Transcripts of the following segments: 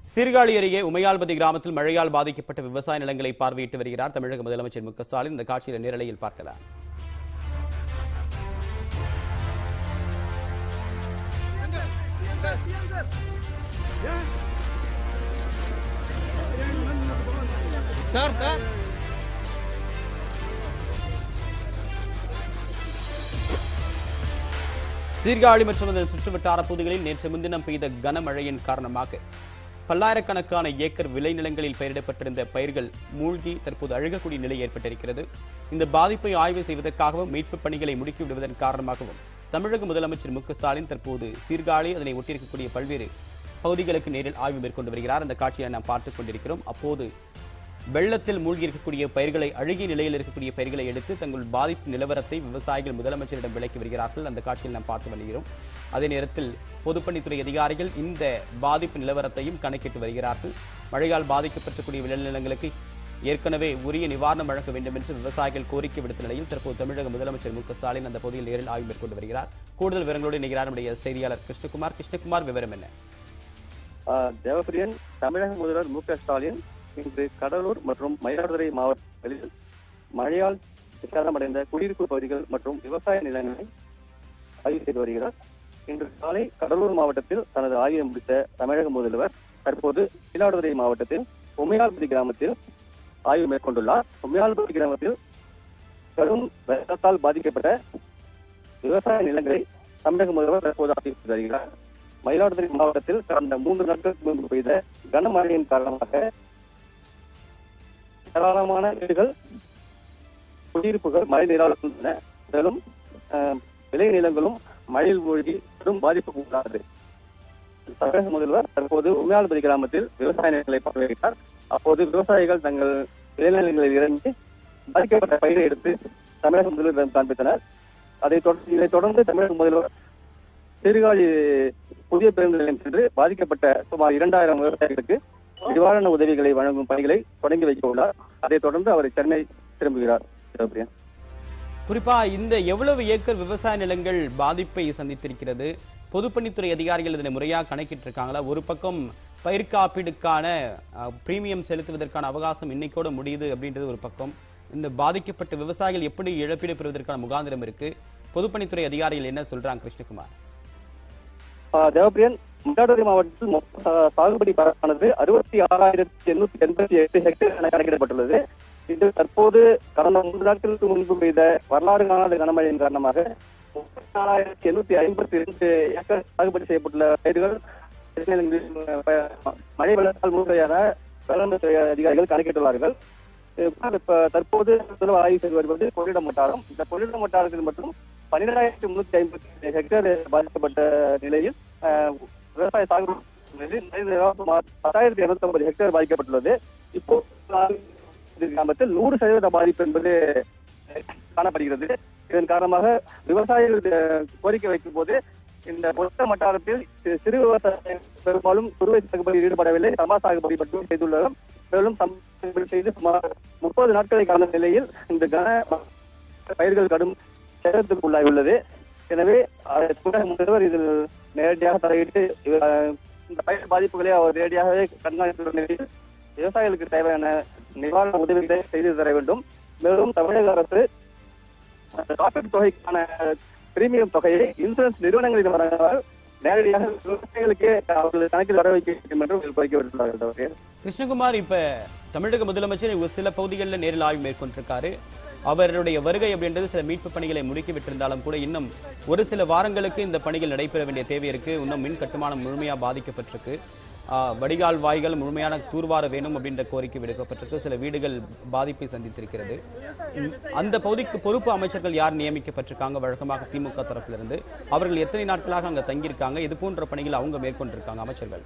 சீர்காழி அருகே உமையால்பதி கிராமத்தில் மழையால் பாதிக்கப்பட்ட விவசாய நிலங்களை பார்வையிட்டு வருகிறார் தமிழக முதலமைச்சர் மு க ஸ்டாலின் இந்த காட்சியில் நேரலையில் பார்க்கலாம் சார் சார் சீர்காழி மற்றும் அதன் சுற்றுவட்டார பகுதிகளில் நேற்று முன்தினம் பெய்த கனமழையின் காரணமாக பல்லாயிரக்கணக்கான ஏக்கர் விளைநிலங்களில் பயிரிடப்பட்டிருந்த பயிர்கள் மூழ்கி தற்போது அழுகக்கூடிய நிலை ஏற்பட்டிருக்கிறது இந்த பாதிப்பை ஆய்வு செய்வதற்காகவும் மீட்புப் பணிகளை முடுக்கி விடுவதன் காரணமாகவும் தமிழக முதலமைச்சர் மு க ஸ்டாலின் தற்போது சீர்காழி அதனை ஒட்டியிருக்கக்கூடிய பல்வேறு பகுதிகளுக்கு நேரில் ஆய்வு மேற்கொண்டு வருகிறார் அந்த காட்சியை நாம் பார்த்துக் கொண்டிருக்கிறோம் அப்போது வெள்ளத்தில் மூழ்கி இருக்கக்கூடிய பயிர்களை அழுகிய நிலையில் இருக்கக்கூடிய பயிர்களை எடுத்து தங்கள் பாதிப்பு நிலவரத்தை விவசாயிகள் முதலமைச்சரிடம் விளக்கி வருகிறார்கள் அந்த காட்சியில் நாம் பார்த்து வருகிறோம் அதே நேரத்தில் பொதுப்பணித்துறை அதிகாரிகள் இந்த பாதிப்பு நிலவரத்தையும் கணக்கிட்டு வருகிறார்கள் மழையால் பாதிக்கப்பட்டிருக்கூடிய விளைநிலங்களுக்கு ஏற்கனவே உரிய நிவாரணம் வழங்க வேண்டும் என்று விவசாயிகள் கோரிக்கை விடுத்த நிலையில் தற்போது தமிழக முதலமைச்சர் மு க ஸ்டாலின் அந்த பகுதியில் நேரில் ஆய்வு மேற்கொண்டு வருகிறார் கூடுதல் விவரங்களோடு இணைகிறார் நம்முடைய செய்தியாளர் கிருஷ்ணகுமார் கிருஷ்ணகுமார் விவரம் என்ன ஆஹ் தேவப்பிரியன் தமிழக முதல்வர் மு க ஸ்டாலின் இன்று கடலூர் மற்றும் மயிலாடுதுறை மாவட்டங்களில் மழையால் சேதமடைந்த குடியிருப்பு பகுதிகள் மற்றும் விவசாய நிலங்களை ஆய்வு செய்து வருகிறார் இன்று காலை கடலூர் மாவட்டத்தில் தனது ஆய்வை முடித்த தமிழக முதல்வர் தற்போது மயிலாடுதுறை மாவட்டத்தில் உமையால்பதி கிராமத்தில் ஆய்வு மேற்கொண்டுள்ளார் உமையால்பதி கிராமத்தில் கடும் வெள்ளத்தால் பாதிக்கப்பட்ட விவசாய நிலங்களை தமிழக முதல்வர் தற்போது ஆய்வு செய்து வருகிறார் மயிலாடுதுறை மாவட்டத்தில் கடந்த மூன்று நாட்களுக்கு முன்பு பெய்த கனமழையின் காரணமாக ஏராளமான வீடுகள் குடியிருப்புகள் மழை நீரால் சூழ்ந்தன மேலும் அஹ், விளை நிலங்களும் மழையில் மூழ்கி பெரும் பாதிப்புக்கு உள்ளானது தமிழக முதல்வர் தற்போது உமையாள்பதி கிராமத்தில் விவசாய நிலங்களை பார்வையிட்டார் அப்போது விவசாயிகள் தங்கள் விளைநிலங்களில் இறங்கி பாதிக்கப்பட்ட பயிரை எடுத்து தமிழக முதல்வரிடம் காண்பித்தனர் அதைத் தொடர்ந்து இதைத் தொடர்ந்து தமிழக முதல்வர் சீர்காழி புதிய பேருந்து நிலையம் சென்று பாதிக்கப்பட்ட சுமார் இரண்டாயிரம் விவசாயிகளுக்கு நிவாரண உதவிகளை வழங்கும் பணிகளை தொடங்கி வைக்க உள்ளார் அதைத் தொடர்ந்து அவர் சென்னை திரும்புகிறார் சிவபிரியன் குறிப்பா இந்த எவ்வளவு ஏக்கர் விவசாய நிலங்கள் பாதிப்பை சந்தித்திருக்கிறது பொதுப்பணித்துறை அதிகாரிகள் இதனை முறையாக கணக்கிட்டு இருக்காங்களா ஒரு பக்கம் பயிர் காப்பீடுக்கான அஹ், பிரீமியம் செலுத்துவதற்கான அவகாசம் இன்னைக்கோட முடியுது அப்படின்றது ஒரு பக்கம் இந்த பாதிக்கப்பட்ட விவசாயிகள் எப்படி இழப்பீடு பெறுவதற்கான முகாந்திரம் இருக்கு பொதுப்பணித்துறை அதிகாரிகள் என்ன சொல்றாங்க கிருஷ்ணகுமார் ஆஹ் தேவப்பிரியன் மயிலாடுதுறை மாவட்டத்தில் மொத்த சா- சாகுபடி பரப்பானது அறுபத்தி ஆறாயிரத்தி எண்ணூத்தி எண்பத்தி எட்டு ஹெக்டேர் என கணக்கிடப்பட்டுள்ளது இது தற்போது கடந்த மூன்று நாட்களுக்கு முன்பு பெய்த வரலாறு காணாத கனமழையின் காரணமாக முப்பத்தி நாலாயிரத்தி எண்ணூத்தி ஐம்பத்தி ரெண்டு ஏக்கர் சாகுபடி செய்யப்பட்டுள்ள பயிர்கள் விளைநிலங்களில், ப- மழை வெள்ளத்தால் மூழ்கையான வேளாண்மை துறை அதிகாரிகள் கணக்கிட்டுள்ளார்கள் இப்ப இப்ப தற்போது முதல்வர் ஆய்வு செய்து வருவது கொள்ளிடம் வட்டாரம் இந்த கொள்ளிடம் வட்டாரத்தில் மட்டும் பன்னிரெண்டாயிரத்தி முன்னூத்தி ஐம்பத்தி ஹெக்டேர் பாதிக்கப்பட்ட நிலையில் ஆஹ், விவசாய சாகுபடி நிலையில் மனித சுமார் பத்தாயிரத்தி இருநூத்தி ஐம்பது ஹெக்டேர் பாதிக்கப்பட்டுள்ளது இப்போ இந்த கிராமத்தில் நூறு சதவீத பாதிப்பு என்பது காணப்படுகிறது இதன் காரணமாக விவசாயிகள் அஹ், கோரிக்கை வைக்கும் போது இந்த மொத்த வட்டாரத்தில் சி- சிறு விவசாயிகள் பெரும்பாலும் குறுவை சாகுபடியில் ஈடுபடவில்லை சம்பா சாகுபடி மட்டும் செய்துள்ளனர் மேலும் சம்பா சாகுபடி செய்து சுமார் முப்பது நாட்களை கடந்த நிலையில் இந்த கன பயிர்கள் கடும் சேதத்துக்கு உள்ளாகியுள்ளது எனவே அஹ், தமிழக முதல்வர் இதில் நேரடியாக தலையிட்டு அஹ், இந்த பயிர் பாதிப்புகளை அவர் நேரடியாகவே கண்காணித்துள்ள நிலையில் விவசாயிகளுக்கு தேவையான நிவாரண உதவிகளை செய்து தர வேண்டும் மேலும் தமிழக அரசு அந்த காப்பீட்டு தொகைக்கான பிரீமியம் தொகையை இன்சூரன்ஸ் நிறுவனங்களிடம் வழங்கினால் நேரடியாக விவசாயிகளுக்கே அவர்கள் கணக்கில் வர வைக்க வேண்டும் என்று கோரிக்கை விடுத்துள்ளார்கள் கிருஷ்ணகுமார் இப்ப தமிழக முதலமைச்சர் ஒரு சில பகுதிகளில் நேரில் ஆய்வு மேற்கொண்டிருக்காரு அவருடைய வருகை அப்படின்றது சில மீட்பு பணிகளை முடுக்கி விட்டிருந்தாலும் கூட இன்னும் ஒரு சில வாரங்களுக்கு இந்த பணிகள் நடைபெற வேண்டிய தேவை இருக்கு இன்னும் மின் கட்டுமானம் முழுமையா பாதிக்கப்பட்டிருக்கு ஆஹ், வடிகால் வாய்கள் முழுமையான தூர்வார வேணும் அப்படின்ற கோரிக்கை விடுக்கப்பட்டிருக்கு சில வீடுகள் பாதிப்பை சந்தித்திருக்கிறது உம், அந்த பகுதிக்கு பொறுப்பு அமைச்சர்கள் யார் நியமிக்கப்பட்டிருக்காங்க வழக்கமாக திமுக தரப்பிலிருந்து அவர்கள் எத்தனை நாட்களாக அங்க தங்கியிருக்காங்க இது போன்ற பணிகள் அவங்க மேற்கொண்டிருக்காங்க அமைச்சர்கள்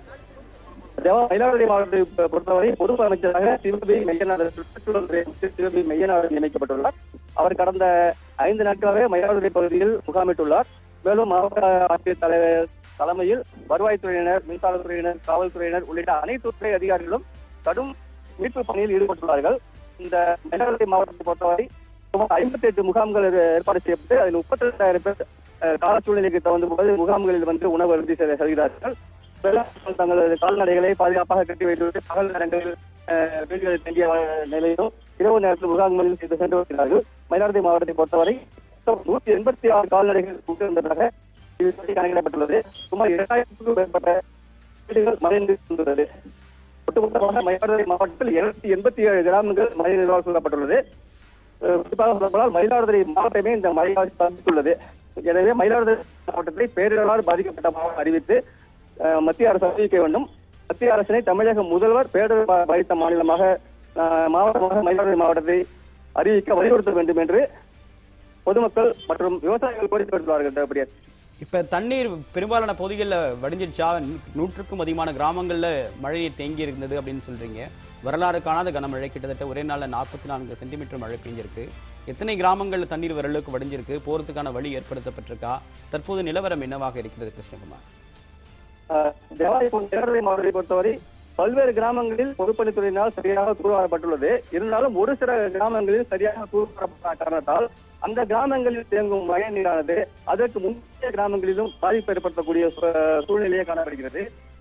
தேவா மயிலாடுதுறை மாவட்டத்தை பொ- பொறுத்தவரை பொறுப்பு அமைச்சராக சிவபி மெய்யநாதர் சுற்றுச்சூழல் துறை அமைச்சர் சிவபி மெய்யநாதர் நியமிக்கப்பட்டுள்ளார் அவர் கடந்த ஐந்து நாட்களாக மயிலாடுதுறை பகுதியில் முகாமிட்டுள்ளார் மேலும் மாவட்ட ஆட்சியர் தலைவர் தலைமையில் வருவாய்த்துறையினர் மின்சாரத்துறையினர் காவல்துறையினர் உள்ளிட்ட அனைத்து துறை அதிகாரிகளும் கடும் மீட்பு பணியில் ஈடுபட்டுள்ளார்கள் இந்த மயிலாடுதுறை மாவட்டத்தை பொறுத்தவரை சுமார் ஐம்பத்தி எட்டு முகாம்கள் ஏ- ஏற்பாடு செய்யப்பட்டு அதில் முப்பத்தி ரெண்டாயிரம் பேர் அஹ், கால சூழ்நிலைக்கு தகுந்த போது முகாம்களில் வந்து உணவு அருந்தி செல்~ செல்கிறார்கள் வேளாண் தங்களது கால்நடைகளை பாதுகாப்பாக கட்டி வைத்துவிட்டு பகல் நேரங்களில் அஹ், வீடுகளில் தங்கிய வ- நிலையிலும் இரவு நேரத்தில் முகாம்களில் சென்று சென்று வருகிறார்கள் மயிலாடுதுறை மாவட்டத்தை பொறுத்தவரை மொத்தம் நூத்தி எண்பத்தி ஆறு கால்நடைகள் உயிரிழந்ததாக இது பற்றி கணக்கிடப்பட்டுள்ளது சுமார் இரண்டாயிரத்துக்கும் மேற்பட்ட வீடுகள் மறைந்துள்ளது ஒட்டுமொத்தமாக மயிலாடுதுறை மாவட்டத்தில் இருநூத்தி எண்பத்தி ஏழு கிராமங்கள் மழை நிர்வாகம் சொல்லப்பட்டுள்ளது அஹ் குறிப்பாக சொல்லப்போனால் மயிலாடுதுறை மாவட்டமே இந்த மழையால் சந்தித்துள்ளது எனவே மயிலாடுதுறை மாவட்டத்தை பேரிடரால் பாதிக்கப்பட்ட மாவட்டம் அறிவித்து அஹ், மத்திய அரசு அறிவிக்க வேண்டும் மத்திய அரசினை தமிழக முதல்வர் பேரிடர் பா- பாதித்த மாநிலமாக அஹ், மாவட்டமாக மயிலாடுதுறை மாவட்டத்தை அறிவிக்க வலியுறுத்த வேண்டும் என்று பொதுமக்கள் மற்றும் விவசாயிகள் கோரிக்கை விடுத்துள்ளார்கள் தேவைப்படியார் இப்ப தண்ணீர் பெரும்பாலான பகுதிகளில் வடிஞ்சிருச்சா நூ- நூற்றுக்கும் அதிகமான கிராமங்கள்ல மழைநீர் தேங்கி இருந்தது அப்படின்னு சொல்றீங்க வரலாறு காணாத கனமழை கிட்டத்தட்ட ஒரே நாள்ல நாற்பத்தி நான்கு சென்டிமீட்டர் மழை பெஞ்சிருக்கு எத்தனை கிராமங்கள்ல தண்ணீர் வரலுக்கு வடிஞ்சிருக்கு போறதுக்கான வழி ஏற்படுத்தப்பட்டிருக்கா தற்போது நிலவரம் என்னவாக இருக்கிறது கிருஷ்ணகுமார் அஹ், தேவாலயம் போன்ற நேரடி மாவட்டத்தை பொறுத்தவரை பல்வேறு கிராமங்களில் பொதுப்பணித்துறையினால் சரியாக தூர்வாரப்பட்டுள்ளது இருந்தாலும் ஒரு சில கிராமங்களில் சரியாக தூர்வாரப்பட்ட காரணத்தால் அந்த கிராமங்களில் தேங்கும் மழை நீரானது அதற்கு முந்தைய கிராமங்களிலும் பாதிப்பு ஏற்படுத்தக்கூடிய சூ- சூழ்நிலையே காணப்படுகிறது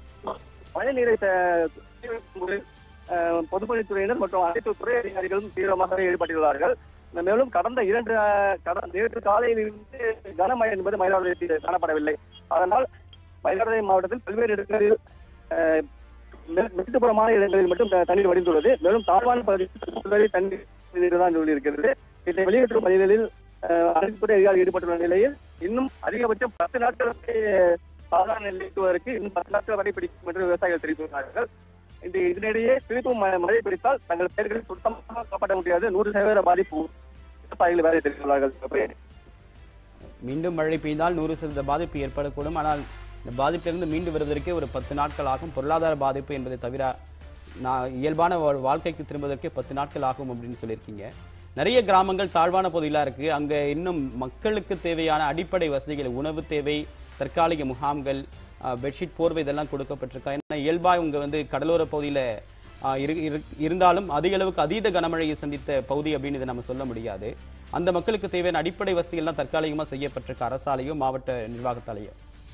மழை நீரை த- தீர்க்கும்போது, அஹ், பொதுப்பணித்துறையினர் மற்றும் அனைத்து துறை அதிகாரிகளும் தீவிரமாக ஈடுபட்டுள்ளார்கள் மேலும் கடந்த இரண்டு அஹ், கடந்த நேற்று காலையில் இருந்து கனமழை என்பது மயிலாடுதுறையில் காணப்படவில்லை அதனால் மயிலாடுதுறை மாவட்டத்தில் பல்வேறு இடங்களில் அஹ், மே- மேட்டுப்புறமான இடங்களில் மட்டும் த- தண்ணீர் வடிந்துள்ளது மேலும் தாழ்வான பகுதியில் தண்ணீர் நீர் தான் இருக்கிறது இதை வெளியேற்றும் பணிகளில் அஹ், அனைத்து துறை அதிகாரிகள் ஈடுபட்டுள்ள நிலையில் இன்னும் அதிகபட்சம் பத்து நாட்கள் வரை சாதாரண நிலைக்கு வரைக்கும் இன்னும் பத்து நாட்கள் வரை பிடிக்கும் என்று விவசாயிகள் தெரிவித்துள்ளார்கள் இந்த இதனிடையே திருப்பும் ம- மழை பிடித்தால் தங்கள் பயிர்களை சுத்தமாக காப்பாற்ற முடியாது நூறு சதவீத பாதிப்பு விவசாயிகள் வேலை தெரிவித்துள்ளார்கள் மீண்டும் மழை பெய்தால் நூறு சதவீத பாதிப்பு ஏற்படக்கூடும் ஆனால் இந்த பாதிப்பிலிருந்து மீண்டு வருவதற்கே ஒரு பத்து நாட்கள் ஆகும் பொருளாதார பாதிப்பு என்பதை தவிர நான் இயல்பான வா- வாழ்க்கைக்கு திரும்புவதற்கே பத்து நாட்கள் ஆகும் அப்படின்னு சொல்லியிருக்கீங்க நிறைய கிராமங்கள் தாழ்வான பகுதியெல்லாம் இருக்கு அங்க இன்னும் மக்களுக்கு தேவையான அடிப்படை வசதிகள் உணவு தேவை தற்காலிக முகாம்கள் அஹ், பெட்ஷீட் போர்வை இதெல்லாம் கொடுக்கப்பட்டிருக்கா ஏன்னா இயல்பா இவங்க வந்து கடலோர பகுதியில ஆஹ் இரு- இரு- இருந்தாலும் அதிக அளவுக்கு அதீத கனமழையை சந்தித்த பகுதி அப்படின்னு இதை நம்ம சொல்ல முடியாது அந்த மக்களுக்கு தேவையான அடிப்படை வசதிகள்லாம் தற்காலிகமா செய்யப்பட்டிருக்க அரசாலேயோ மாவட்ட நிர்வாகத்தாலேயோ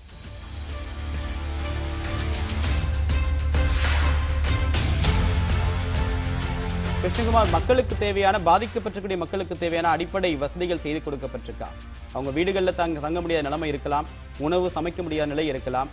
கிருஷ்ணகுமார் மக்களுக்கு தேவையான பாதிக்கப்பட்டிருக்கக்கூடிய மக்களுக்கு தேவையான அடிப்படை வசதிகள் செய்து கொடுக்கப்பட்டிருக்கா அவங்க வீடுகளில் தங்க தங்க முடியாத நிலைமை இருக்கலாம் உணவு சமைக்க முடியாத நிலை இருக்கலாம்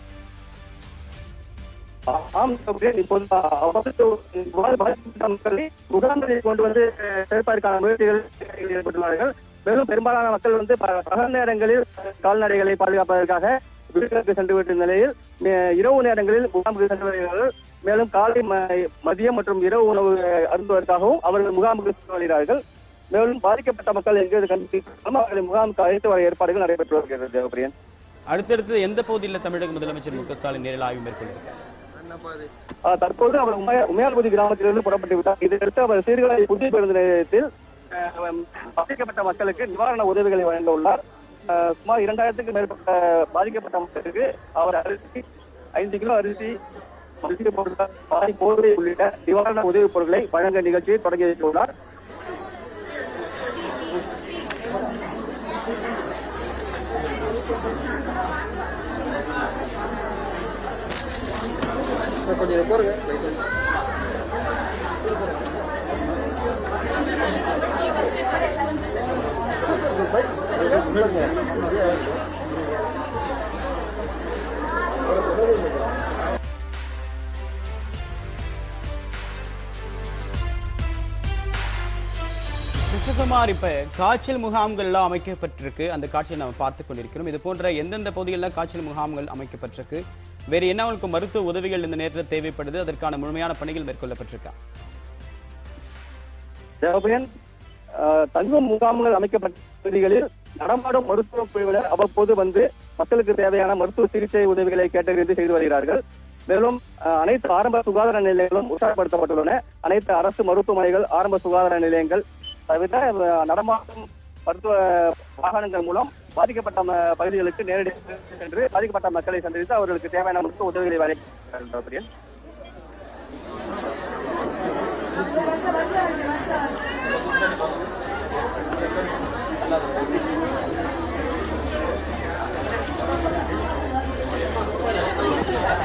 ஆம் சௌகரியன் இப்போது அவருக்கு இவ்வாறு பாதிக்கப்பட்ட மக்களை முகாம்களில் கொண்டு வந்து அஹ், சேர்ப்பதற்கான முயற்சிகள் ஈடுபட்டுள்ளார்கள் மேலும் பெரும்பாலான மக்கள் வந்து ப- பகல் நேரங்களில் கால்நடைகளை பாதுகாப்பதற்காக வீடுகளுக்கு சென்று விட்ட நிலையில் மே- இரவு நேரங்களில் முகாமுக்கு சென்று வருகிறார்கள் மேலும் காலை ம- மதியம் மற்றும் இரவு உணவு அஹ், அருந்துவதற்காகவும் அவர்கள் முகாமுக்கு சென்று வருகிறார்கள் மேலும் பாதிக்கப்பட்ட மக்கள் எங்கு கண்டிப்பாக அவர்களை முகாமுக்கு அழைத்து வர ஏற்பாடுகள் நடைபெற்று வருகிறது தேவபிரியன் அடுத்தடுத்து எந்த பகுதியில் தமிழக முதலமைச்சர் மு க ஸ்டாலின் நேரில் ஆய்வு மேற்கொண்டிருக்கார் ஆஹ் தற்போது அவர் உமையா- உமையார்பதி கிராமத்திலிருந்து புறப்பட்டு விட்டார் இதையடுத்து அவர் சீர்காழி புதிய பேருந்து நிலையத்தில் ஆஹ், பாதிக்கப்பட்ட மக்களுக்கு நிவாரண உதவிகளை வழங்க உள்ளார் ஆஹ், சுமார் இரண்டாயிரத்துக்கும் மேற்பட்ட பாதிக்கப்பட்ட மக்களுக்கு அவர் அரிசி ஐந்து கிலோ அரிசி அரிசி பொருட்கள் பாதி போர்வை உள்ளிட்ட நிவாரண உதவிப் பொருட்களை வழங்க நிகழ்ச்சியை தொடங்கி வைத்துள்ளார் கொஞ்சம் போருங்க கிருஷ்ணகுமார் இப்ப காய்ச்சல் முகாம்கள் எல்லாம் அமைக்கப்பட்டிருக்கு அந்த காட்சியை நம்ம பார்த்து கொண்டிருக்கிறோம் இது போன்ற எந்தெந்த பகுதிகளில் காய்ச்சல் முகாம்கள் அமைக்கப்பட்டிருக்கு வேறு என்ன உங்களுக்கு மருத்துவ உதவிகள் இந்த நேரத்தில் தேவைப்படுது அதற்கான முழுமையான பணிகள் மேற்கொள்ளப்பட்டிருக்கா தேவபயன் ஆஹ், தங்கும் முகாம்கள் அமைக்கப்பட்ட பகுதிகளில் நடமாடும் மருத்துவ குழுவினர் அவ்வப்போது வந்து மக்களுக்கு தேவையான மருத்துவ சிகிச்சை உதவிகளை கேட்டறிந்து செய்து வருகிறார்கள் மேலும் ஆஹ், அனைத்து ஆரம்ப சுகாதார நிலையங்களும் உஷார்படுத்தப்பட்டுள்ளன அனைத்து அரசு மருத்துவமனைகள் ஆரம்ப சுகாதார நிலையங்கள் தவிர ஆஹ், நடமாடும் மருத்துவ வாகனங்கள் மூலம் பாதிக்கப்பட்ட ம- பகுதிகளுக்கு நேரடியாக சென்று பாதிக்கப்பட்ட மக்களை சந்தித்து அவர்களுக்கு தேவையான மருத்துவ உதவிகளை வழங்கி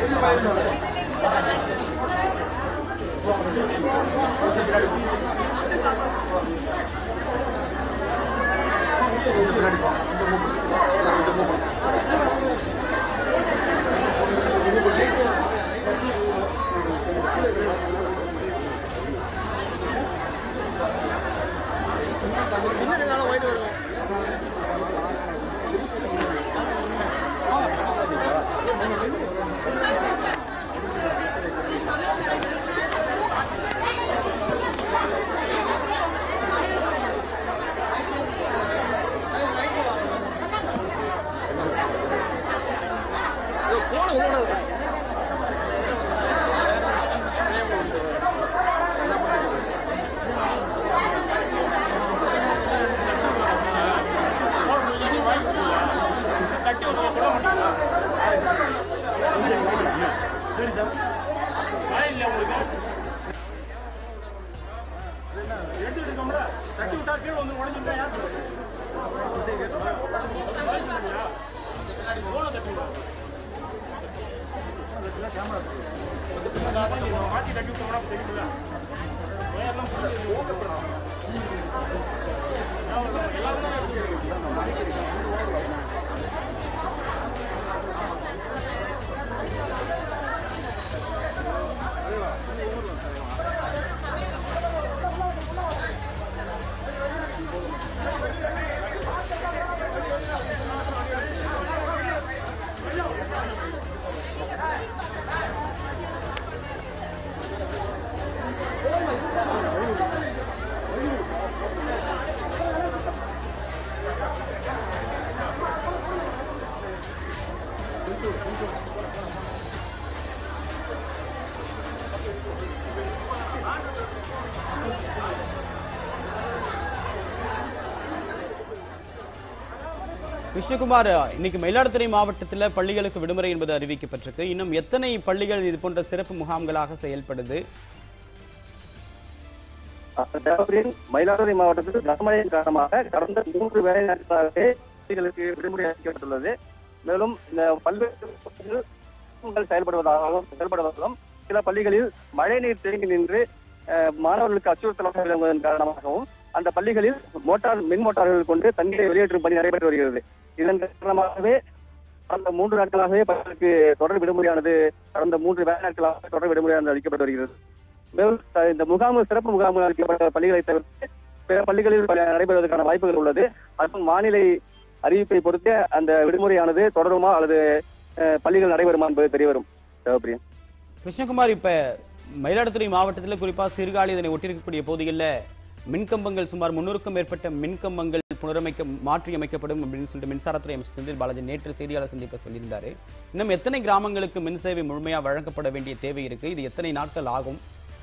விஷ்ணுகுமார் இன்னைக்கு மயிலாடுதுறை மாவட்டத்தில் பள்ளிகளுக்கு விடுமுறை என்பது அறிவிக்கப்பட்டிருக்கு இன்னும் எத்தனை பள்ளிகள் இது போன்ற சிறப்பு முகாம்களாக செயல்படுது தேவபுரியின் மயிலாடுதுறை மாவட்டத்தில் கனமழையின் காரணமாக கடந்த மூன்று வேலை நாட்களாகவே பள்ளிகளுக்கு விடுமுறை அளிக்கப்பட்டுள்ளது மேலும் இந்த பல்வேறு பள்ளிகள் செயல்படுவதாகவும் செயல்படுவதாலும் சில பள்ளிகளில் மழைநீர் தேங்கி நின்று அஹ், மாணவர்களுக்கு அச்சுறுத்தலாக விளங்குவதன் காரணமாகவும் அந்த பள்ளிகளில் மோட்டார் மின் மோட்டார்கள் கொண்டு தண்ணீரை வெளியேற்றும் பணி நடைபெற்று வருகிறது இதன் காரணமாகவே கடந்த மூன்று நாட்களாகவே பள்ளிகளுக்கு தொடர் விடுமுறையானது கடந்த மூன்று வேலை நாட்களாக தொடர் விடுமுறையானது அளிக்கப்பட்டு வருகிறது மேலும் த- இந்த முகாம் சிறப்பு முகாம் அளிக்கப்பட்ட பள்ளிகளை தவிர்த்து பிற பள்ளிகளில் பல நடைபெறுவதற்கான வாய்ப்புகள் உள்ளது அதுவும் வானிலை அறிவிப்பை பொறுத்து அந்த விடுமுறையானது தொடருமா அல்லது அஹ், பள்ளிகள் நடைபெறுமா என்பது தெரியவரும் தேவப்பிரியன் கிருஷ்ணகுமார் இப்ப மயிலாடுதுறை மாவட்டத்தில் குறிப்பா சீர்காழி இதனை ஒட்டியிருக்கக்கூடிய பகுதிகளில் மின்கம்பங்கள் சுமார் முன்னூறுக்கும் மேற்பட்ட மின்கம்பங்கள் புனரமைக்க மாற்றி அமைக்கப்படும் அப்படின்னு சொல்லிட்டு மின்சாரத்துறை அமைச்சர் செந்தில் பாலாஜி நேற்று செய்தியாளர் சந்திப்பை சொல்லியிருந்தாரு இன்னும் எத்தனை கிராமங்களுக்கு மின் சேவை முழுமையா வழங்கப்பட வேண்டிய தேவை இருக்கு இது எத்தனை நாட்கள் ஆகும்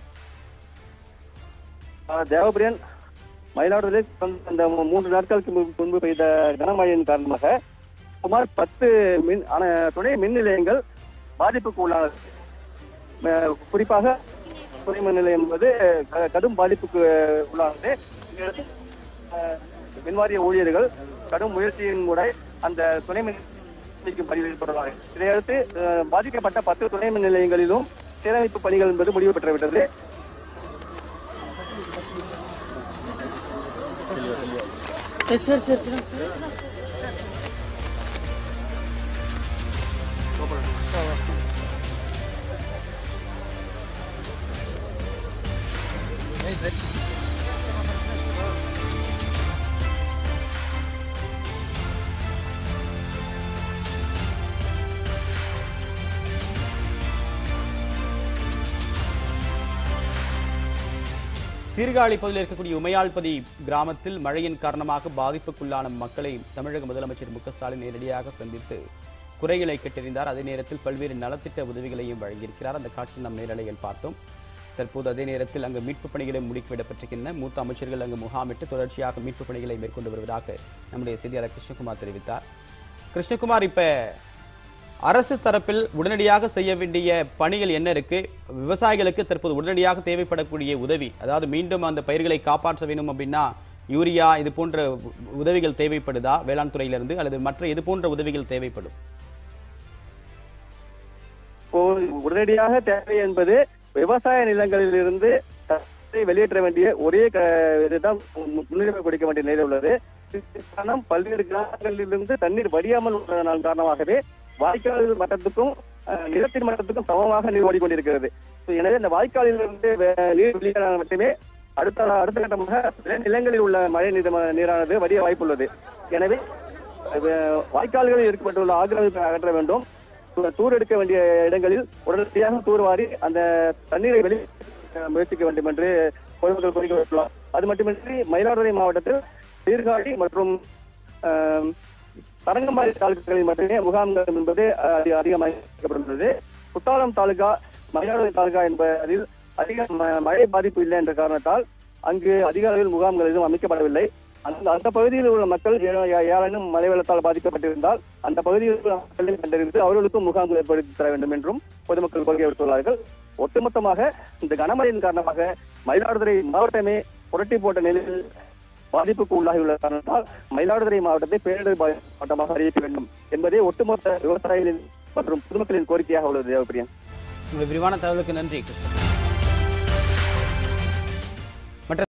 ஆஹ் தேவபிரியன் மயிலாடுதுறை கடந்த இந்த மூ- மூன்று நாட்களுக்கு முன்பு முன்பு பெய்த கனமழையின் காரணமாக சுமார் பத்து மின் ஆன துணை மின் நிலையங்கள் பாதிப்புக்கு உள்ளானது அஹ் குறிப்பாக துணை மின் நிலையம் என்பது க- கடும் பாதிப்புக்கு உள்ளானது இதையடுத்து, அஹ், மின்வாரிய ஊழியர்கள் கடும் முயற்சியின் கூட அந்த துணை மின் நிலையத்திற்கு பதிவு ஏற்படுவார்கள் இதையடுத்து அஹ், பாதிக்கப்பட்ட பத்து துணை மின் நிலையங்களிலும் சீரமைப்பு பணிகள் என்பது முடிவு பெற்றுவிட்டது சீர்காழி பகுதியில் இருக்கக்கூடிய உமையாள்பதி கிராமத்தில் மழையின் காரணமாக பாதிப்புக்குள்ளான மக்களை தமிழக முதலமைச்சர் மு க ஸ்டாலின் நேரடியாக சந்தித்து குறைகளை கேட்டறிந்தார் அதே நேரத்தில் பல்வேறு நலத்திட்ட உதவிகளையும் வழங்கியிருக்கிறார் அந்த காட்சி நாம் நேரலையில் பார்த்தோம் தற்போது அதே நேரத்தில் அங்கு மீட்புப் பணிகளை முடுக்கிவிடப்பட்டிருக்கின்றன மூத்த அமைச்சர்கள் அங்கு முகாமிட்டு தொடர்ச்சியாக மீட்புப் பணிகளை மேற்கொண்டு வருவதாக நம்முடைய செய்தியாளர் கிருஷ்ணகுமார் தெரிவித்தார் கிருஷ்ணகுமார் இப்ப அரசு தரப்பில் உடனடியாக செய்ய வேண்டிய பணிகள் என்ன இருக்கு விவசாயிகளுக்கு தற்போது உடனடியாக தேவைப்படக்கூடிய உதவி அதாவது மீண்டும் அந்த பயிர்களை காப்பாற்ற வேணும் அப்படின்னா யூரியா இது போன்ற உ- உதவிகள் தேவைப்படுதா வேளாண் துறையிலிருந்து அல்லது மற்ற இது போன்ற உதவிகள் தேவைப்படும் இப்போ உடனடியாக தேவை என்பது விவசாய நிலங்களில் இருந்து தண்ணீரை வெளியேற்ற வேண்டிய ஒரே க- இதுதான் மு- முன்னுரிமை கொடுக்க வேண்டிய நிலை உள்ளது இதற்கு காரணம் பல்வேறு கிராமங்களிலிருந்து தண்ணீர் வடியாமல் உள்ளதன் காரணமாகவே வாய்க்கால் மட்டத்துக்கும் அஹ், நிலத்தின் மட்டத்துக்கும் சமமாக நீர் ஓடிக்கொண்டிருக்கிறது So, எனவே இந்த வாய்க்காலில் இருந்து வே- நீர் வெளியேறினால் மட்டுமே அடுத்த அடுத்த கட்டமாக நிலங்களில் உள்ள மழை நீர் நீரானது வடிய வாய்ப்புள்ளது எனவே அஹ், வாய்க்கால்களில் ஏற்பட்டுள்ள ஆக்கிரமிப்பை அகற்ற வேண்டும் தூ- தூர் எடுக்க வேண்டிய இடங்களில் உடனடியாக தூர்வாரி அந்த தண்ணீரை வெளி அஹ், முயற்சிக்க வேண்டும் என்று பொதுமக்கள் கோரிக்கை வைத்துள்ளார் அது மட்டுமின்றி மயிலாடுதுறை மாவட்டத்தில் சீர்காழி மற்றும் அஹ், தரங்கம்பாடி தாலுக்காக்களில் மட்டுமே முகாம்கள் என்பது அஹ், அதிக அதிகமாக அமைக்கப்பட்டுள்ளது குத்தாலம் தாலுகா மயிலாடுதுறை தாலுகா என்பதில் அதிக ம- மழை பாதிப்பு இல்லை என்ற காரணத்தால் அங்கு அதிக அளவில் முகாம்கள் எதுவும் அமைக்கப்படவில்லை அந்த அந்த பகுதியில் உள்ள மக்கள் ஏ- ஏ- ஏதேனும் மழை வெள்ளத்தால் பாதிக்கப்பட்டிருந்தால் அந்த பகுதியில் உள்ள மக்களை கண்டறிந்து அவர்களுக்கும் முகாம்கள் ஏற்படுத்தி தர வேண்டும் என்றும் பொதுமக்கள் கோரிக்கை விடுத்துள்ளார்கள் ஒட்டுமொத்தமாக இந்த கனமழையின் காரணமாக மயிலாடுதுறை மாவட்டமே புரட்டி போட்ட நிலையில் பாதிப்புக்கு உள்ளாகியுள்ள காரணத்தால் மயிலாடுதுறை மாவட்டத்தை பேரிடர் பாதிப்பு மாவட்டமாக அறிவிக்க வேண்டும் என்பதே ஒட்டுமொத்த விவசாயிகளின் மற்றும் பொதுமக்களின் கோரிக்கையாக உள்ளது தேவப்பிரியன் உங்களுடைய விரிவான தகவலுக்கு நன்றி கிருஷ்ணன்